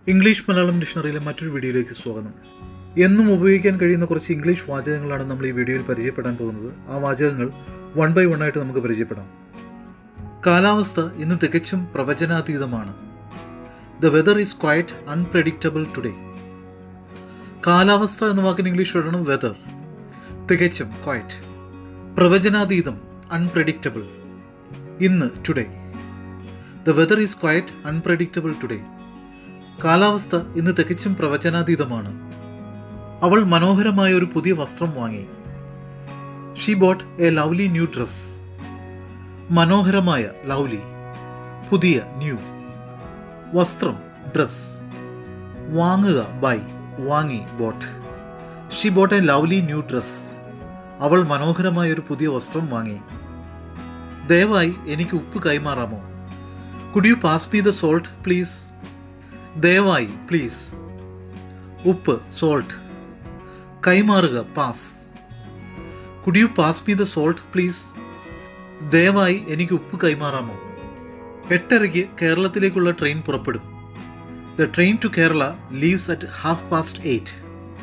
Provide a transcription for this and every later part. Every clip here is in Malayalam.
ഇംഗ്ലീഷ് മലയാളം ഡിക്ഷണറിയിലെ മറ്റൊരു വീഡിയോയിലേക്ക് സ്വാഗതം എന്നും ഉപയോഗിക്കാൻ കഴിയുന്ന കുറച്ച് ഇംഗ്ലീഷ് വാചകങ്ങളാണ് നമ്മൾ ഈ വീഡിയോയിൽ പരിചയപ്പെടാൻ പോകുന്നത് ആ വാചകങ്ങൾ വൺ ബൈ വൺ ആയിട്ട് നമുക്ക് പരിചയപ്പെടാം കാലാവസ്ഥ ഇന്ന് തികച്ചും പ്രവചനാതീതമാണ് the weather is quite unpredictable today കാലാവസ്ഥ എന്ന വാക്കിന് ഇംഗ്ലീഷ് വേർഡാണ് വെദർ തികച്ചും ക്വയറ്റ് പ്രവചനാതീതം അൺപ്രഡിക്റ്റബിൾ ഇന്ന് today the weather is quite unpredictable today കാലാവസ്ഥ ഇന്ന് തികച്ചും പ്രവചനാതീതമാണ് അവൾ മനോഹരമായ ഒരു പുതിയ വസ്ത്രം വാങ്ങി she bought a lovely new dress മനോഹരമായ ലവ്ലി പുതിയ ന്യൂ വസ്ത്രം ഡ്രസ് വാങ്ങുക ബൈ വാങ്ങി bought she bought a lovely new dress അവൾ മനോഹരമായ ഒരു പുതിയ വസ്ത്രം വാങ്ങി ദയവായി എനിക്ക് ഉപ്പ് കൈമാറാമോ could you pass me the salt please ദയവായി പ്ലീസ് ഉപ്പ് സോൾട്ട് കൈമാറുക pass could you pass me the salt please ദയവായി എനിക്ക് ഉപ്പ് കൈമാറാമോ എട്ടരയ്ക്ക് കേരളത്തിലേക്കുള്ള ട്രെയിൻ പുറപ്പെടും the train to Kerala leaves at half past eight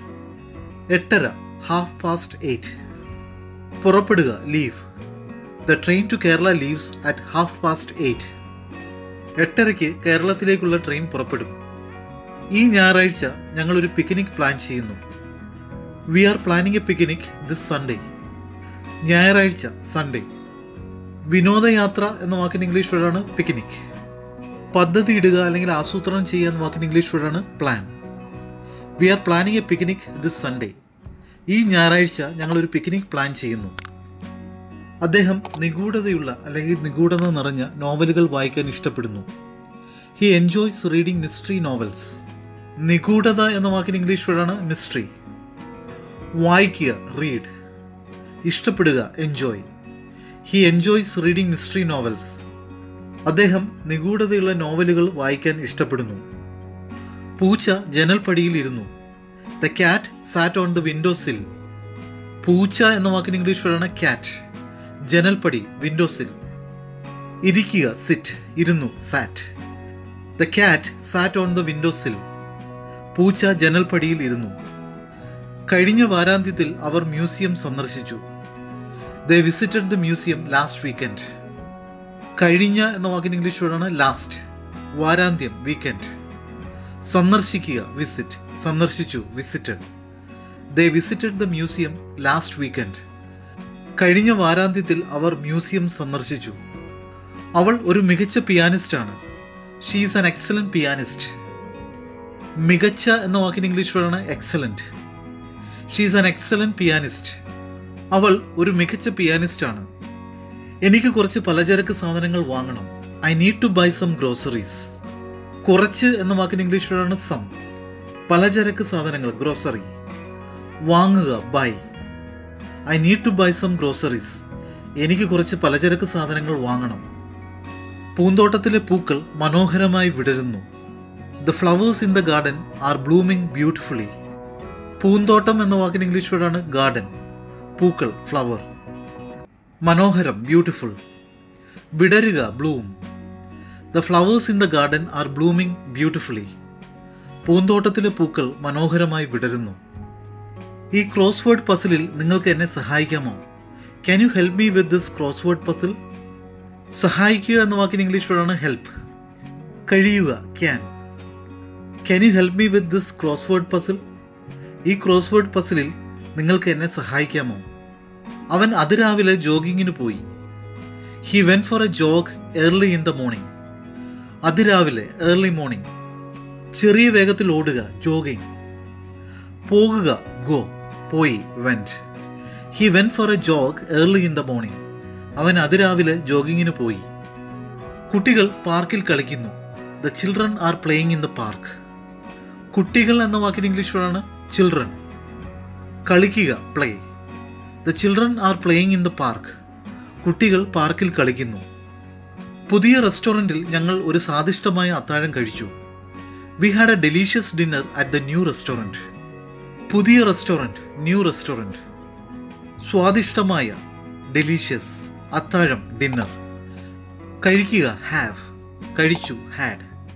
എട്ടര ഹാഫ് പാസ്റ്റ് എയ്റ്റ് പുറപ്പെടുക leave the train to Kerala leaves at half past eight എട്ടരയ്ക്ക് കേരളത്തിലേക്കുള്ള ട്രെയിൻ പുറപ്പെടും ഈ ഞായറാഴ്ച ഞങ്ങളൊരു പിക്നിക് പ്ലാൻ ചെയ്യുന്നു we are planning a picnic this Sunday ഞായറാഴ്ച സൺഡേ വിനോദയാത്ര എന്ന വാക്കിന് ഇംഗ്ലീഷ് വേർഡാണ് പിക്നിക് പദ്ധതി ഇടുക അല്ലെങ്കിൽ ആസൂത്രണം ചെയ്യുക എന്ന വാക്കിന് ഇംഗ്ലീഷ് വേർഡാണ് plan we are planning a picnic this Sunday ഈ ഞായറാഴ്ച ഞങ്ങളൊരു പിക്നിക് പ്ലാൻ ചെയ്യുന്നു അദ്ദേഹം നിഗൂഢതയുള്ള അല്ലെങ്കിൽ നിഗൂഢത നിറഞ്ഞ നോവലുകൾ വായിക്കാൻ ഇഷ്ടപ്പെടുന്നു he enjoys reading mystery novels നിഗൂഢത എന്ന വാക്കിന് ഇംഗ്ലീഷ് വേർഡാണ് മിസ്റ്ററി വായിക്കുക റീഡ് ഇഷ്ടപ്പെടുക enjoy he enjoys reading mystery novels അദ്ദേഹം നിഗൂഢതയുള്ള നോവലുകൾ വായിക്കാൻ ഇഷ്ടപ്പെടുന്നു പൂച്ച ജനൽപ്പടിയിൽ ഇരുന്നു the cat sat on the window sill പൂച്ച എന്ന വാക്കിന് ഇംഗ്ലീഷ് വേർഡാണ് ക്യാറ്റ് ജനൽപ്പടി വിൻഡോസിൽ ഇരിക്കുക സിറ്റ് ഇരുന്നു sat the cat sat on the windowsill പൂച്ച ജനൽപ്പടിയിൽ ഇരുന്നു കഴിഞ്ഞ വാരാന്ത്യത്തിൽ അവർ മ്യൂസിയം സന്ദർശിച്ചു the visited the museum last weekend കഴിഞ്ഞ എന്ന വാക്കിന് ഇംഗ്ലീഷ് വേർഡാണ് ലാസ്റ്റ് വാരാന്ത്യം വീക്കെൻഡ് സന്ദർശിക്കുക വിസിറ്റ് സന്ദർശിച്ചു visited the visited the museum last weekend കഴിഞ്ഞ വാരാന്ത്യത്തിൽ അവർ മ്യൂസിയം സന്ദർശിച്ചു അവൾ ഒരു മികച്ച പിയാനിസ്റ്റാണ് ഷീസ് ആൻ എക്സലന്റ് പിയാനിസ്റ്റ് മികച്ച എന്ന വാക്കിന് ഇംഗ്ലീഷ് വേർഡാണ് excellent she's an excellent pianist അവൾ ഒരു മികച്ച പിയാനിസ്റ്റാണ് എനിക്ക് കുറച്ച് പലചരക്ക് സാധനങ്ങൾ വാങ്ങണം I need to buy some groceries കുറച്ച് എന്ന വാക്കിന് ഇംഗ്ലീഷ് വേർഡാണ് സം പലചരക്ക് സാധനങ്ങൾ ഗ്രോസറി വാങ്ങുക buy I need to buy some groceries എനിക്ക് കുറച്ച് പലചരക്ക് സാധനങ്ങൾ വാങ്ങണം പൂന്തോട്ടത്തിലെ പൂക്കൾ മനോഹരമായി വിടരുന്നു the flowers in the garden are blooming beautifully പൂന്തോട്ടം എന്ന വാക്കിന് ഇംഗ്ലീഷ് വേർഡാണ് ഗാർഡൻ പൂക്കൾ ഫ്ലവർ മനോഹരം ബ്യൂട്ടിഫുൾ വിടരുക bloom the flowers in the garden are blooming beautifully പൂന്തോട്ടത്തിലെ പൂക്കൾ മനോഹരമായി വിടരുന്നു ഈ ക്രോസ് വേർഡ് പസിലിൽ നിങ്ങൾക്ക് എന്നെ സഹായിക്കാമോ can you help me with this crossword puzzle സഹായിക്കുക എന്ന വാക്കിന് ഇംഗ്ലീഷ് വേർഡാണ് ഹെൽപ്പ് കഴിയുക can can you help me with this crossword puzzle ഈ ക്രോസ് വേർഡ് പസിലിൽ നിങ്ങൾക്ക് എന്നെ സഹായിക്കാമോ അവൻ അതിരാവിലെ ജോഗിങ്ങിന് പോയി he went for a jog early in the morning അതിരാവിലെ ഏർലി മോർണിംഗ് ചെറിയ വേഗത്തിൽ ഓടുക ജോഗിങ് പോകുക ഗോ പോയി went he went for a jog early in the morning അവൻ അതിരാവിലെ ജോഗിങ്ങിന് പോയി കുട്ടികൾ പാർക്കിൽ കളിക്കുന്നു the children are playing in the park കുട്ടികൾ എന്ന വാക്കിന് ഇംഗ്ലീഷ് വേർഡാണ് ചിൽഡ്രൻ കളിക്കുക play the children are playing in the park കുട്ടികൾ പാർക്കിൽ കളിക്കുന്നു പുതിയ റെസ്റ്റോറൻറ്റിൽ ഞങ്ങൾ ഒരു സ്വാദിഷ്ടമായ അത്താഴം കഴിച്ചു we had a delicious dinner at the new restaurant പുതിയ റെസ്റ്റോറൻറ്റ് ന്യൂ റെസ്റ്റോറൻറ്റ് സ്വാദിഷ്ടമായ ഡെലീഷ്യസ് അത്താഴം ഡിന്നർ കഴിക്കുക ഹാവ് കഴിച്ചു had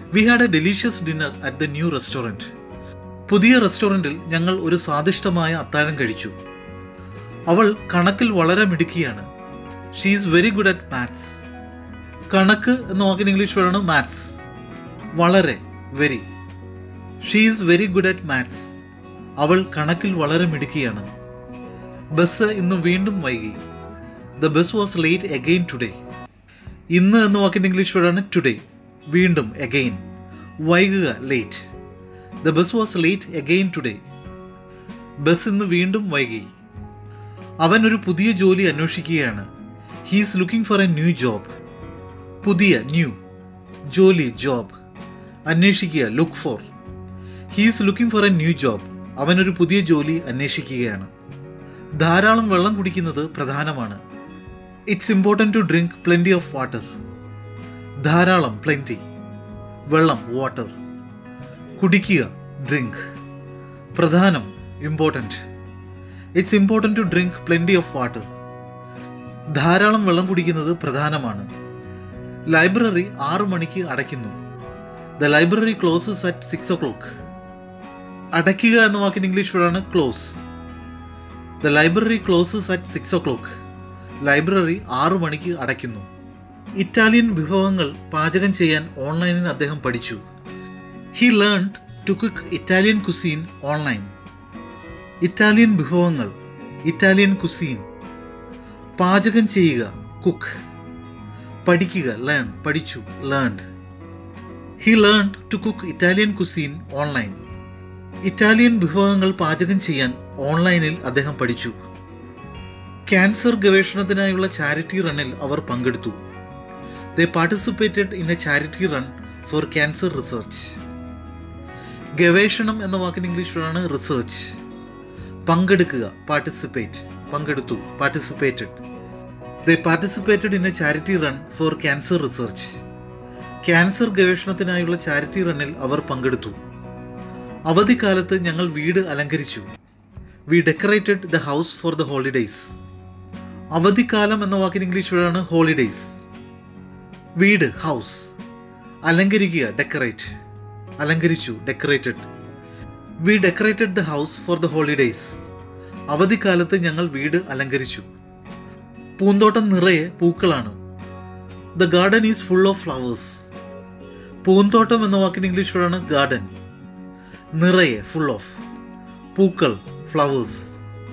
we had a delicious dinner at the new restaurant പുതിയ റെസ്റ്റോറൻറ്റിൽ ഞങ്ങൾ ഒരു സ്വാദിഷ്ടമായ അത്താഴം കഴിച്ചു അവൾ കണക്കിൽ വളരെ മിടുക്കിയാണ് she is very good at maths കണക്ക് എന്ന വാക്കിന് ഇംഗ്ലീഷ് വേണം മാത്സ് വളരെ very she is very good at maths അവൾ കണക്കിൽ വളരെ മിടുക്കിയാണ് ബസ് ഇന്ന് വീണ്ടും വൈകി the bus was late again today ഇന്ന് എന്ന വാക്കിൻ്റെ ഇംഗ്ലീഷ് വേർഡാണ് ടുഡേ വീണ്ടും അഗെയിൻ വൈകുക late the bus was late again today bus ഇന്ന് വീണ്ടും വൈകി അവൻ ഒരു പുതിയ ജോലി അന്വേഷിക്കുകയാണ് he's looking for a new job പുതിയ ന്യൂ ജോലി ജോബ് അന്വേഷിക്കുക look for he's looking for a new job അവനൊരു പുതിയ ജോലി അന്വേഷിക്കുകയാണ് ധാരാളം വെള്ളം കുടിക്കുന്നത് പ്രധാനമാണ് it's important to drink plenty of water ധാരാളം പ്ലെൻറ്റി വെള്ളം വാട്ടർ കുടിക്കുക ഡ്രിങ്ക് പ്രധാനം important it's important to drink plenty of water ധാരാളം വെള്ളം കുടിക്കുന്നത് പ്രധാനമാണ് ലൈബ്രറി ആറു മണിക്ക് അടയ്ക്കുന്നു the library closes at six o'clock അടയ്ക്കുക എന്ന വാക്കിന് ഇംഗ്ലീഷ് വേർഡാണ് close the library closes at six O clock library ആറു മണിക്ക് അടയ്ക്കുന്നു ഇറ്റാലിയൻ വിഭവങ്ങൾ പാചകം ചെയ്യാൻ ഓൺലൈനിൽ അദ്ദേഹം പഠിച്ചു he learn to cook Italian cuisine online Italian വിഭവങ്ങൾ ഇറ്റാലിയൻ കുസീൻ പാചകം ചെയ്യുക കുക്ക് പഠിക്കുക ലേൺ പഠിച്ചു learned he learn to cook Italian cuisine online Italian വിഭവങ്ങൾ പാചകം ചെയ്യാൻ ഓൺലൈനിൽ അദ്ദേഹം പഠിച്ചു ക്യാൻസർ ഗവേഷണത്തിനായുള്ള ചാരിറ്റി റണ്ണിൽ അവർ പങ്കെടുത്തു they participated in a charity run for cancer research ഗവേഷണം എന്ന വാക്കിന് ഇംഗ്ലീഷിലാണ് റിസർച്ച് പങ്കെടുക്കുക പാർട്ടിസിപ്പേറ്റ് പങ്കെടുത്തു participated they participated in a charity run for cancer research cancer ഗവേഷണത്തിനായുള്ള ചാരിറ്റി റണ്ണിൽ അവർ പങ്കെടുത്തു അവധിക്കാലത്ത് ഞങ്ങൾ വീട് അലങ്കരിച്ചു we decorated the house for the holidays അവധിക്കാലം എന്ന വാക്കിന് ഇംഗ്ലീഷ് വേർഡാണ് ഹോളിഡേയ്സ് വീട് ഹൗസ് അലങ്കരിക്കുക ഡെക്കറേറ്റ് അലങ്കരിച്ചു decorated we decorated the house for the holidays അവധിക്കാലത്ത് ഞങ്ങൾ വീട് അലങ്കരിച്ചു പൂന്തോട്ടം നിറയെ പൂക്കളാണ് the garden is full of flowers പൂന്തോട്ടം എന്ന വാക്കിന് ഇംഗ്ലീഷ് വേർഡാണ് ഗാർഡൻ നിറയെ ഫുൾ ഓഫ് പൂക്കൾ flowers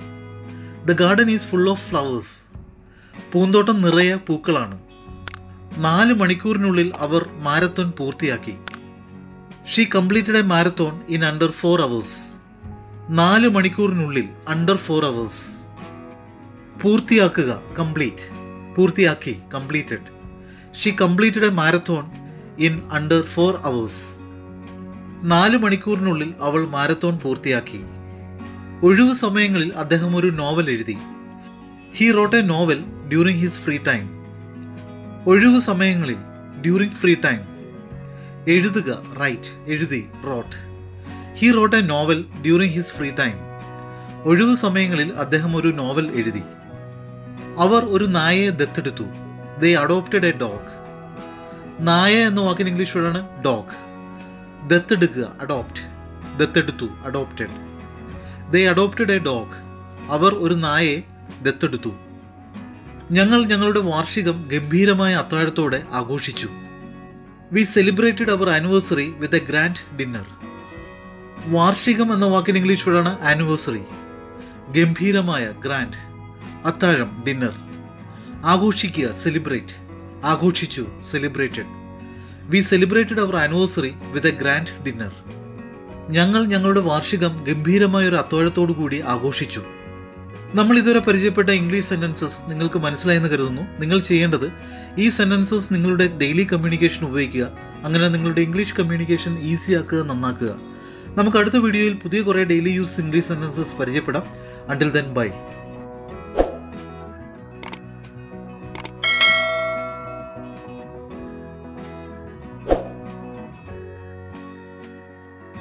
the garden is full of flowers പൂന്തോട്ടം നിറയെ പൂക്കളാണ് നാല് മണിക്കൂറിനുള്ളിൽ അവർ മാരത്തോൺ പൂർത്തിയാക്കി she completed a marathon in under four hours നാല് മണിക്കൂറിനുള്ളിൽ അണ്ടർ ഫോർ അവേഴ്സ് പൂർത്തിയാക്കുക കംപ്ലീറ്റ് പൂർത്തിയാക്കി completed she completed a marathon in under four hours നാല് മണിക്കൂറിനുള്ളിൽ അവൾ മാരത്തോൺ പൂർത്തിയാക്കി ഒഴിവു സമയങ്ങളിൽ അദ്ദേഹം ഒരു നോവൽ എഴുതി he wrote a novel during his free time ഒഴിവു സമയങ്ങളിൽ ഡ്യൂറിങ് ഫ്രീ ടൈം എഴുതുക റൈറ്റ് എഴുതി wrote he wrote a novel during his free time ഒഴിവു സമയങ്ങളിൽ അദ്ദേഹം ഒരു നോവൽ എഴുതി അവർ ഒരു നായയെ ദത്തെടുത്തു ദേ അഡോപ്റ്റഡ് എ ഡോഗ് നായ എന്ന വാക്കിന് ഇംഗ്ലീഷ് വേർഡാണ് ഡോഗ് ദത്തെടുക്കുക അഡോപ്റ്റ് ദത്തെടുത്തു adopted they adopted a dog അവർ ഒരു നായയെ ദത്തെടുത്തു ഞങ്ങൾ ഞങ്ങളുടെ വാർഷികം ഗംഭീരമായ അത്താഴത്തോടെ ആഘോഷിച്ചു we celebrated our anniversary with a grand dinner വാർഷികം എന്ന വാക്കിന് ഇംഗ്ലീഷ് വേർഡാണ് ആനിവേഴ്സറി ഗംഭീരമായ ഗ്രാൻഡ് അത്താഴം ഡിന്നർ ആഘോഷിക്കുക സെലിബ്രേറ്റ് ആഘോഷിച്ചു celebrated we celebrated our anniversary with a grand dinner ഞങ്ങൾ ഞങ്ങളുടെ വാർഷികം ഗംഭീരമായ ഒരു അത്താഴത്തോടു കൂടി ആഘോഷിച്ചു നമ്മൾ ഇതുവരെ പരിചയപ്പെട്ട ഇംഗ്ലീഷ് സെന്റൻസസ് നിങ്ങൾക്ക് മനസ്സിലായെന്ന് കരുതുന്നു നിങ്ങൾ ചെയ്യേണ്ടത് ഈ സെന്റൻസസ് നിങ്ങളുടെ ഡെയിലി കമ്മ്യൂണിക്കേഷൻ ഉപയോഗിക്കുക അങ്ങനെ നിങ്ങളുടെ ഇംഗ്ലീഷ് കമ്മ്യൂണിക്കേഷൻ ഈസി ആക്കുക നന്നാക്കുക നമുക്ക് അടുത്ത വീഡിയോയിൽ പുതിയ കുറേ ഡെയിലി യൂസ് ഇംഗ്ലീഷ് സെന്റൻസസ് പരിചയപ്പെടാം അണ്ടിൽ ദെൻ ബൈ